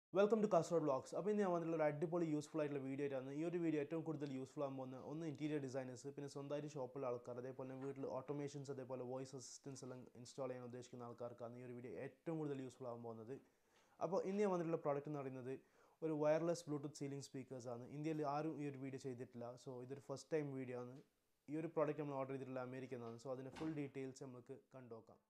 welcome to Kasaragod blogs അപ്പോൾ ഇന്ന് ഞാൻ വന്നിട്ടുള്ള ഒരു അടിപൊളി യൂസ്ഫുൾ ആയിട്ടുള്ള വീഡിയോ ആയിട്ടാണ് ഈ ഒരു വീഡിയോ ഏറ്റവും കൂടുതൽ യൂസ്ഫുൾ ആകാൻ പോകുന്ന ഒന്ന് ഇൻറ്റീരിയർ ഡിസൈനേഴ്സ് പിന്നെ സ്വന്തമായിട്ട് ഷോപ്പുള്ള ആൾക്കാർ അതേപോലെ തന്നെ വീട്ടിൽ ഓട്ടോമേഷൻസ് അതേപോലെ വോയിസ് അസിസ്റ്റൻസ് എല്ലാം ഇൻസ്റ്റാൾ ചെയ്യാൻ ഉദ്ദേശിക്കുന്ന ആൾക്കാർക്കാണ് ഈ ഒരു വീഡിയോ ഏറ്റവും കൂടുതൽ യൂസ്ഫുൾ ആകാൻ പോകുന്നത് അപ്പോൾ ഇന്ന് ഞാൻ വന്നിട്ടുള്ള പ്രോഡക്റ്റ് എന്ന് പറയുന്നത് ഒരു വയർലെസ് ബ്ലൂടൂത്ത് സീലിംഗ് സ്പീക്കേഴ്സാണ് ഇന്ത്യയിൽ ആരും ഈ ഒരു വീഡിയോ ചെയ്തിട്ടില്ല സോ ഇതൊരു ഫസ്റ്റ് ടൈം വീഡിയോ ആണ് ഈ ഒരു പ്രോഡക്റ്റ് നമ്മൾ ഓർഡർ ചെയ്തിട്ടുള്ള അമേരിക്കയിൽ നിന്നാണ് സോ അതിൻ്റെ ഫുൾ ഡീറ്റെയിൽസ് നമുക്ക് കണ്ടുനോക്കാം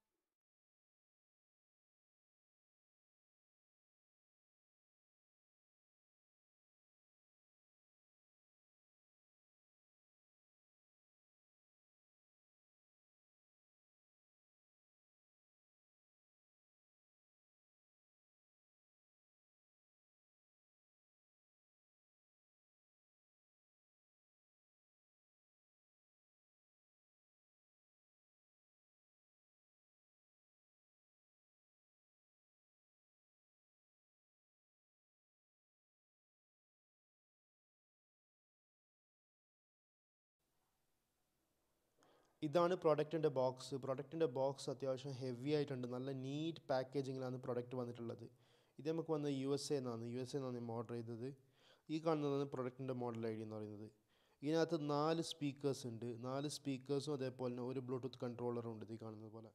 ഇതാണ് പ്രൊഡക്റ്റിൻ്റെ ബോക്സ് പ്രൊഡക്റ്റിൻ്റെ ബോക്സ് അത്യാവശ്യം ഹെവി ആയിട്ടുണ്ട് നല്ല നീറ്റ് പാക്കേജിങ്ങിലാണ് പ്രൊഡക്റ്റ് വന്നിട്ടുള്ളത് ഇത് നമുക്ക് വന്നത് യു എസ് എ എന്നാണ് യു എസ് എ എന്നാണ് നമ്മൾ ഓർഡർ ചെയ്തത് ഈ കാണുന്നതാണ് പ്രൊഡക്റ്റിൻ്റെ മോഡൽ ഐ ഡി എന്ന് പറയുന്നത് ഇതിനകത്ത് നാല് സ്പീക്കേഴ്സ് ഉണ്ട് നാല് സ്പീക്കേഴ്സും അതേപോലെ തന്നെ ഒരു ബ്ലൂടൂത്ത് കൺട്രോളറും ഉണ്ട് ഈ കാണുന്നത് പോലെ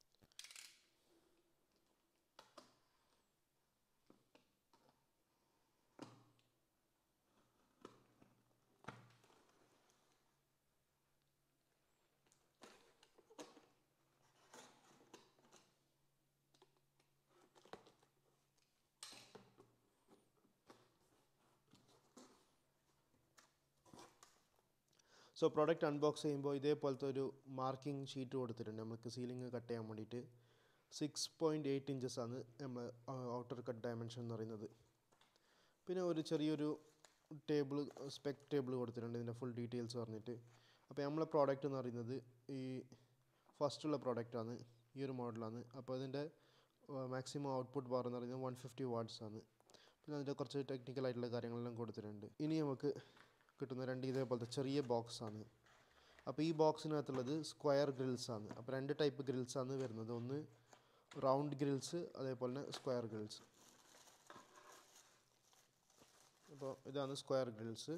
സോ പ്രോഡക്റ്റ് അൺബോക്സ് ചെയ്യുമ്പോൾ ഇതേപോലത്തെ ഒരു മാർക്കിംഗ് ഷീറ്റ് കൊടുത്തിട്ടുണ്ട് നമുക്ക് സീലിംഗ് കട്ട് ചെയ്യാൻ വേണ്ടിയിട്ട് സിക്സ് പോയിൻറ്റ് എയ്റ്റ് ഇഞ്ചസ് ആണ് നമ്മൾ ഔട്ടർ കട്ട് ഡയമെൻഷൻ എന്ന് പറയുന്നത് പിന്നെ ഒരു ചെറിയൊരു ടേബിൾ സ്പെക് ടേബിൾ കൊടുത്തിട്ടുണ്ട് ഇതിൻ്റെ ഫുൾ ഡീറ്റെയിൽസ് പറഞ്ഞിട്ട് അപ്പോൾ നമ്മളെ പ്രോഡക്റ്റ് എന്ന് പറയുന്നത് ഈ ഫസ്റ്റുള്ള പ്രോഡക്റ്റാണ് ഈ ഒരു മോഡലാണ് അപ്പോൾ ഇതിൻ്റെ മാക്സിമം ഔട്ട്പുട്ട് പവർ എന്ന് പറയുന്നത് വൺ ഫിഫ്റ്റി വാട്ട്സ് ആണ് പിന്നെ അതിൻ്റെ കുറച്ച് ടെക്നിക്കൽ ആയിട്ടുള്ള കാര്യങ്ങളെല്ലാം കൊടുത്തിട്ടുണ്ട് ഇനി നമുക്ക് കിട്ടുന്ന രണ്ട് ഇതേപോലത്തെ ചെറിയ ബോക്സ് ആണ് അപ്പോൾ ഈ ബോക്സിനകത്തുള്ളത് സ്ക്വയർ ഗ്രിൽസ് ആണ് അപ്പോൾ രണ്ട് ടൈപ്പ് ഗ്രിൽസ് ആണ് വരുന്നത് ഒന്ന് റൗണ്ട് ഗ്രിൽസ് അതേപോലെ തന്നെ സ്ക്വയർ ഗ്രിൽസ് അപ്പോൾ ഇതാണ് സ്ക്വയർ ഗ്രിൽസ്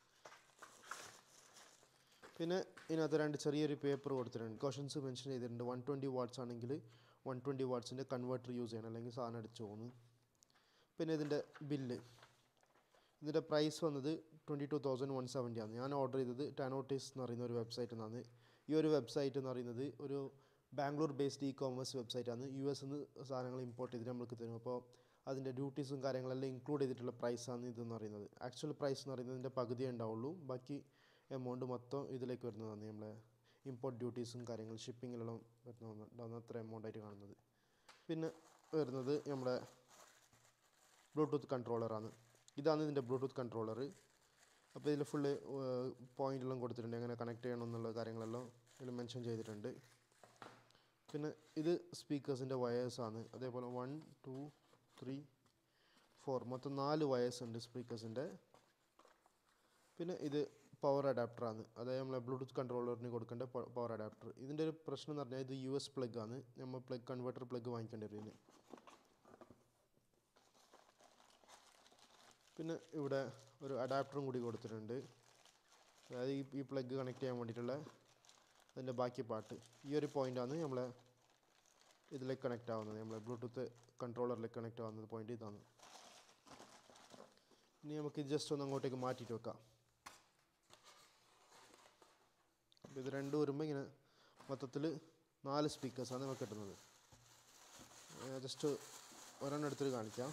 പിന്നെ ഇതിനകത്ത് രണ്ട് ചെറിയൊരു പേപ്പർ കൊടുത്തിട്ടുണ്ട് ക്വസ്റ്റൻസ് മെൻഷൻ ചെയ്തിട്ടുണ്ട് വൺ ട്വൻറ്റി വാട്ട്സ് ആണെങ്കിൽ വൺ ട്വൻറ്റി വാട്ട്സിൻ്റെ കൺവേർട്ടർ യൂസ് ചെയ്യണം അല്ലെങ്കിൽ സാധനം അടിച്ചു പോകുന്നു പിന്നെ ഇതിൻ്റെ ബില്ല് ഇതിൻ്റെ പ്രൈസ് വന്നത് twenty two thousand one seventy ആണ് ഞാൻ ഓർഡർ ചെയ്തത് ടാനോട്ടിസ് എന്ന് പറയുന്ന ഒരു വെബ്സൈറ്റിൽ നിന്നാണ് ഈ ഒരു വെബ്സൈറ്റ് എന്ന് പറയുന്നത് ഒരു ബാംഗ്ലൂർ ബേസ്ഡ് ഇ കോമേഴ്സ് വെബ്സൈറ്റാണ് യു എസ് നിന്ന് സാധനങ്ങൾ ഇമ്പോർട്ട് ചെയ്തിട്ട് നമുക്ക് തരും അപ്പോൾ അതിൻ്റെ ഡ്യൂട്ടീസും കാര്യങ്ങളെല്ലാം ഇൻക്ലൂഡ് ചെയ്തിട്ടുള്ള പ്രൈസാണ് ഇതെന്ന് പറയുന്നത് ആക്ച്വൽ പ്രൈസ് എന്ന് പറയുന്നത് ഇതിൻ്റെ പകുതിയേ ഉണ്ടാവുള്ളൂ ബാക്കി എമൗണ്ട് മൊത്തം ഇതിലേക്ക് വരുന്നതാണ് നമ്മളെ ഇമ്പോർട്ട് ഡ്യൂട്ടീസും കാര്യങ്ങൾ ഷിപ്പിങ്ങിലെല്ലാം വരുന്നതാണ് അത്ര എമൗണ്ട് ആയിട്ട് കാണുന്നത് പിന്നെ വരുന്നത് നമ്മുടെ ബ്ലൂടൂത്ത് കൺട്രോളറാണ് ഇതാണ് ഇതിൻ്റെ ബ്ലൂടൂത്ത് കൺട്രോളർ അപ്പോൾ ഇതിൽ ഫുള്ള് പോയിൻ്റെല്ലാം കൊടുത്തിട്ടുണ്ട് എങ്ങനെ കണക്ട് ചെയ്യണം എന്നുള്ള കാര്യങ്ങളെല്ലാം ഇതിൽ മെൻഷൻ ചെയ്തിട്ടുണ്ട് പിന്നെ ഇത് സ്പീക്കേഴ്സിൻ്റെ വയേഴ്സാണ് അതേപോലെ വൺ ടു ത്രീ ഫോർ മൊത്തം നാല് വയേഴ്സ് ഉണ്ട് സ്പീക്കേഴ്സിൻ്റെ പിന്നെ ഇത് പവർ അഡാപ്റ്ററാണ് അതായത് നമ്മളെ ബ്ലൂടൂത്ത് കൺട്രോളറിന് കൊടുക്കേണ്ട പവർ അഡാപ്റ്റർ ഇതിൻ്റെ ഒരു പ്രശ്നം എന്ന് പറഞ്ഞാൽ ഇത് യു എസ് പ്ലഗ് ആണ് നമ്മൾ പ്ലഗ് കൺവേർട്ടർ പ്ലഗ് വാങ്ങിക്കേണ്ടി വരും ഇതിന് പിന്നെ ഇവിടെ ഒരു അഡാപ്റ്ററും കൂടി കൊടുത്തിട്ടുണ്ട് അതായത് ഈ ഈ പ്ലഗ് കണക്ട് ചെയ്യാൻ വേണ്ടിയിട്ടുള്ള അതിൻ്റെ ബാക്കി പാർട്ട് ഈ ഒരു പോയിൻ്റാണ് നമ്മളെ ഇതിലേക്ക് കണക്റ്റ് ആവുന്നത് നമ്മളെ ബ്ലൂടൂത്ത് കൺട്രോളറിലേക്ക് കണക്റ്റ് ആവുന്നത് പോയിൻ്റ് ഇതാണ് ഇനി നമുക്ക് ജസ്റ്റ് ഒന്ന് അങ്ങോട്ടേക്ക് മാറ്റിയിട്ട് വെക്കാം അപ്പോൾ ഇത് രണ്ടും വരുമ്പോൾ ഇങ്ങനെ മൊത്തത്തിൽ നാല് സ്പീക്കേഴ്സാണ് നമുക്ക് കിട്ടുന്നത് ജസ്റ്റ് ഒരെണ്ണം എടുത്തിട്ട് കാണിക്കാം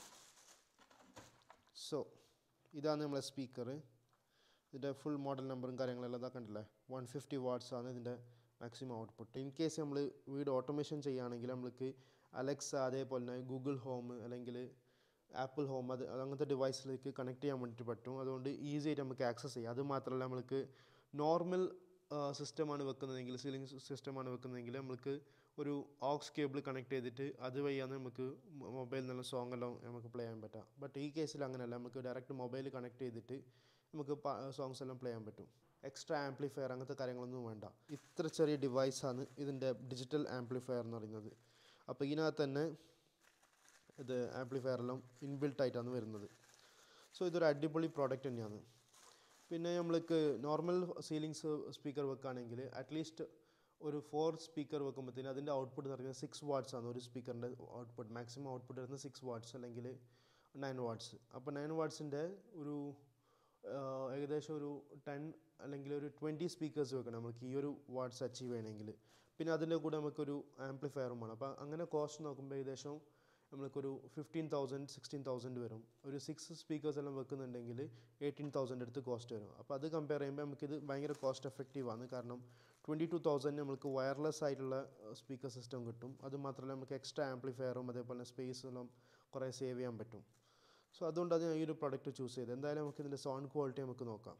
സോ ഇതാണ് നമ്മളെ സ്പീക്കർ ഇതിൻ്റെ ഫുൾ മോഡൽ നമ്പറും കാര്യങ്ങളെല്ലാം ഇതാ കണ്ടില്ലേ വൺ ഫിഫ്റ്റി വാട്ട്സ് ആണ് ഇതിൻ്റെ മാക്സിമം ഔട്ട്പുട്ട് ഇൻ കേസ് നമ്മൾ വീട് ഓട്ടോമേഷൻ ചെയ്യുകയാണെങ്കിൽ നമ്മൾക്ക് അലക്സ അതേപോലെ തന്നെ ഗൂഗിൾ ഹോം അല്ലെങ്കിൽ ആപ്പിൾ ഹോം അത് അങ്ങനത്തെ ഡിവൈസിലേക്ക് കണക്ട് ചെയ്യാൻ വേണ്ടിയിട്ട് പറ്റും അതുകൊണ്ട് ഈസി ആയിട്ട് നമുക്ക് ആക്സസ് ചെയ്യാം അത് മാത്രമല്ല നമ്മൾക്ക് നോർമൽ സിസ്റ്റമാണ് വെക്കുന്നതെങ്കിൽ സീലിംഗ് സിസ്റ്റമാണ് വെക്കുന്നതെങ്കിൽ നമുക്ക് ഒരു ഓക്സ് കേബിൾ കണക്ട് ചെയ്തിട്ട് അതുവഴിയാണ് നമുക്ക് മൊബൈൽ നല്ല സോങ് എല്ലാം നമുക്ക് പ്ലേ ചെയ്യാൻ പറ്റുക ബട്ട് ഈ കേസിൽ അങ്ങനെയല്ല നമുക്ക് ഡയറക്റ്റ് മൊബൈൽ കണക്ട് ചെയ്തിട്ട് നമുക്ക് സോങ്സ് എല്ലാം പ്ലേ ചെയ്യാൻ പറ്റും എക്സ്ട്രാ ആംപ്ലിഫയർ അങ്ങനത്തെ കാര്യങ്ങളൊന്നും വേണ്ട ഇത്ര ചെറിയ ഡിവൈസാണ് ഇതിൻ്റെ ഡിജിറ്റൽ ആംപ്ലിഫയർ എന്ന് പറയുന്നത് അപ്പോൾ ഇതിനകത്ത് തന്നെ ഇത് ആംപ്ലിഫയർ എല്ലാം ഇൻബിൽട്ട് ആയിട്ടാണ് വരുന്നത് സോ ഇതൊരു അടിപൊളി പ്രോഡക്റ്റ് തന്നെയാണ് പിന്നെ നമ്മൾക്ക് നോർമൽ സീലിങ്സ് സ്പീക്കർ വെക്കുകയാണെങ്കിൽ അറ്റ്ലീസ്റ്റ് ഒരു ഫോർ സ്പീക്കർ വെക്കുമ്പോഴത്തേന് അതിൻ്റെ ഔട്ട്പുട്ട് എന്ന് പറയുന്നത് സിക്സ് വാട്ട്സ് ആണ് ഒരു സ്പീക്കറിൻ്റെ ഔട്ട്പുട്ട് മാക്സിമം ഔട്ട്പുട്ട് വരുന്നത് സിക്സ് വാട്ട്സ് അല്ലെങ്കിൽ നയൻ വാട്ട്സ് അപ്പോൾ നയൻ വാട്ട്സിൻ്റെ ഒരു ആഹ്, ഏകദേശം ഒരു ടെൻ അല്ലെങ്കിൽ ഒരു ട്വൻറ്റി സ്പീക്കേഴ്സ് വെക്കണം നമുക്ക് ഈ ഒരു വാട്ട്സ് അച്ചീവ് ചെയ്യണമെങ്കിൽ പിന്നെ അതിൻ്റെ കൂടെ നമുക്കൊരു ആംപ്ലിഫയറും വേണം അപ്പോൾ അങ്ങനെ കോസ്റ്റ് നോക്കുമ്പോൾ ഏകദേശം നമ്മൾക്കൊരു ഫിഫ്റ്റീൻ തൗസൻഡ് സിക്സ്റ്റീൻ തൗസൻഡ് വരും ഒരു സിക്സ് സ്പീക്കേഴ്സ് എല്ലാം വെക്കുന്നുണ്ടെങ്കിൽ എയ്റ്റീൻ തൗസൻഡ് അടുത്ത് കോസ്റ്റ് വരും അപ്പോൾ അത് കമ്പയർ ചെയ്യുമ്പോൾ നമുക്കിത് ഭയങ്കര കോസ്റ്റ് എഫക്റ്റീവ് ആണ് കാരണം ട്വൻറ്റി ടു തൗസൻഡ് നമുക്ക് വയർലെസ് ആയിട്ടുള്ള സ്പീക്കർ സിസ്റ്റം കിട്ടും അത് മാത്രമല്ല നമുക്ക് എക്സ്ട്രാ ആംപ്ലിഫയറും അതേപോലെ സ്പേസ് എല്ലാം കുറേ സേവ് ചെയ്യാൻ പറ്റും സോ അതുകൊണ്ടാണ് ഞാൻ ഈ ഒരു പ്രൊഡക്റ്റ് ചൂസ് ചെയ്തത് എന്തായാലും നമുക്ക് ഇതിൻ്റെ സൗണ്ട് ക്വാളിറ്റി നമുക്ക് നോക്കാം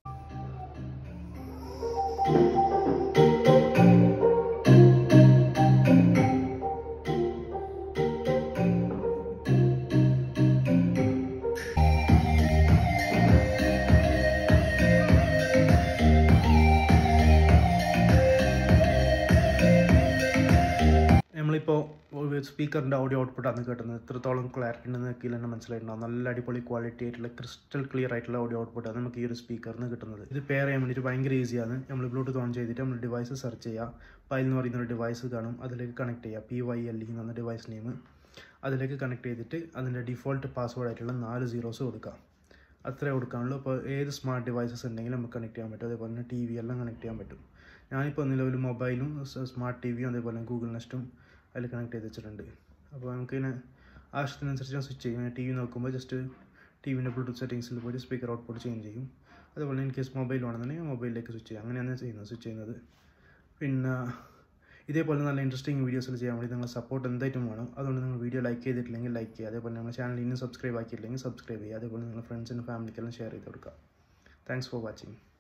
നമ്മളിപ്പോൾ സ്പീക്കറിൻ്റെ ഓഡിയോ ഔട്ട്പുട്ടാണ് കേട്ടുന്നത് എത്രത്തോളം ക്ലാരിറ്റി ഉണ്ടെന്ന് നോക്കിയാൽ തന്നെ മനസ്സിലായിട്ടുണ്ടാവും നല്ല അടിപൊളി ക്വാളിറ്റി ആയിട്ടുള്ള ക്രിസ്റ്റൽ ക്ലിയർ ആയിട്ടുള്ള ഓഡിയോ ഔട്ട്പുട്ടാണ് നമുക്ക് ഈ ഒരു സ്പീക്കറിന് കിട്ടുന്നത് ഇത് പെയർ ചെയ്യാൻ വേണ്ടിയിട്ട് ഭയങ്കര ഈസിയാണ് നമ്മൾ ബ്ലൂടൂത്ത് ഓൺ ചെയ്തിട്ട് നമ്മൾ ഡിവൈസ് സെർച്ച് ചെയ്യുക പൈൽ എന്ന് പറയുന്ന ഒരു ഡിവൈസ് കാണും അതിലേക്ക് കണക്ട് ചെയ്യുക പി വൈ എൽ ഇ എന്ന ഡിവൈസ് നെയിം അതിലേക്ക് കണക്ട് ചെയ്തിട്ട് അതിൻ്റെ ഡിഫോൾട്ട് പാസ്വേഡ് ആയിട്ടുള്ള നാല് സീറോസ് കൊടുക്കുക അത്രേ കൊടുക്കാനുള്ളൂ അപ്പോൾ ഏത് സ്മാർട്ട് ഡിവൈസസ് ഉണ്ടെങ്കിലും നമുക്ക് കണക്ട് ചെയ്യാൻ പറ്റും അതേപോലെ തന്നെ ടി വി എല്ലാം കണക്ട് ചെയ്യാൻ പറ്റും ഞാനിപ്പോൾ നിലവിൽ മൊബൈലും സ്മാർട്ട് ടി വിയും അതേപോലെ ഗൂഗിൾ നെസ്റ്റും അതിൽ കണക്ട് ചെയ്ത് വെച്ചിട്ടുണ്ട് അപ്പോൾ നമുക്കിങ്ങനെ ആവശ്യത്തിനനുസരിച്ച് ഞാൻ സ്വിച്ച് ചെയ്യും ടി വി നോക്കുമ്പോൾ ജസ്റ്റ് ടി വിൻ്റെ ബ്ലൂടൂത്ത് സെറ്റിങ്സിൽ പോയിട്ട് സ്പീക്കർ ഔട്ട്പുട്ട് ചേഞ്ച് ചെയ്യും അതുപോലെ ഇൻ കേസ് മൊബൈൽ വേണമെന്നുണ്ടെങ്കിൽ മൊബൈലിലേക്ക് സ്വിച്ച് ചെയ്യും അങ്ങനെയാണ് ചെയ്യുന്നത് സ്വിച്ച് ചെയ്യുന്നത് പിന്നെ ഇതേപോലെ നല്ല ഇൻട്രസ്റ്റിംഗ് വീഡിയോസിൽ ചെയ്യാൻ വേണ്ടി നിങ്ങൾ സപ്പോർട്ട് എന്തായിട്ടും വേണം അതുകൊണ്ട് നിങ്ങൾ വീഡിയോ ലൈക്ക് ചെയ്തിട്ടില്ലെങ്കിൽ ലൈക്ക് ചെയ്യുക അതേപോലെ നമ്മുടെ ചാനൽ ഇനിയും സബ്സ്ക്രൈബ് ആക്കിയിട്ടില്ലെങ്കിൽ സബ്സ്ക്രൈബ് ചെയ്യുക അതേപോലെ നിങ്ങളുടെ ഫ്രണ്ട്സിനും ഫാമിലിക്കെല്ലാം ഷെയർ ചെയ്ത് കൊടുക്കുക താങ്ക്സ് ഫോർ വാച്ചിങ്